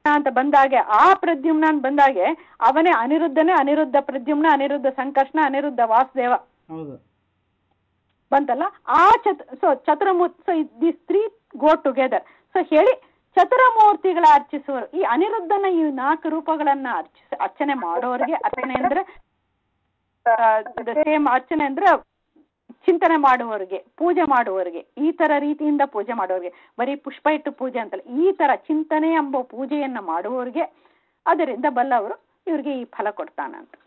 ಅಂತ ಬಂದಾಗೆ ಆ ಪ್ರದ್ಯುಮ್ನ ಅಂತ ಬಂದಾಗೆ ಅವನೇ ಅನಿರುದ್ಧನೇ ಅನಿರುದ್ಧ ಪ್ರದ್ಯುಮ್ನ ಅನಿರುದ್ಧ ಸಂಕರ್ಷಣ ಅನಿರುದ್ಧ ವಾಸುದೇವ ಹೌದು ಬಂತಲ್ಲ ಆ ಚತ್ ಸೊ ಚತುರಮೂರ್ತಿ so this three go together so ಹೇಳಿ ಚತುರಮೂರ್ತಿಗಳ ಅರ್ಚಿಸುವರು ಈ ಅನಿರುದ್ಧನ ಈ ನಾಲ್ಕು ರೂಪಗಳನ್ನ ಅರ್ಚಿಸ ಅರ್ಚನೆ ಮಾಡೋರಿಗೆ ಅರ್ಚನೆ ಅಂದ್ರೆ ಸೇಮ್ ಅರ್ಚನೆ ಅಂದ್ರೆ ಚಿಂತನೆ ಮಾಡುವವರಿಗೆ ಪೂಜೆ ಮಾಡುವವರಿಗೆ ಈ ತರ ರೀತಿಯಿಂದ ಪೂಜೆ ಮಾಡುವವರಿಗೆ ಬರೀ ಪುಷ್ಪ ಇಟ್ಟು ಪೂಜೆ ಅಂತಲ್ಲ ಈ ತರ ಚಿಂತನೆ ಎಂಬ ಪೂಜೆಯನ್ನ ಮಾಡುವವರಿಗೆ ಅದರಿಂದ ಬಲ್ಲವರು ಇವ್ರಿಗೆ ಈ ಫಲ ಕೊಡ್ತಾನಂತ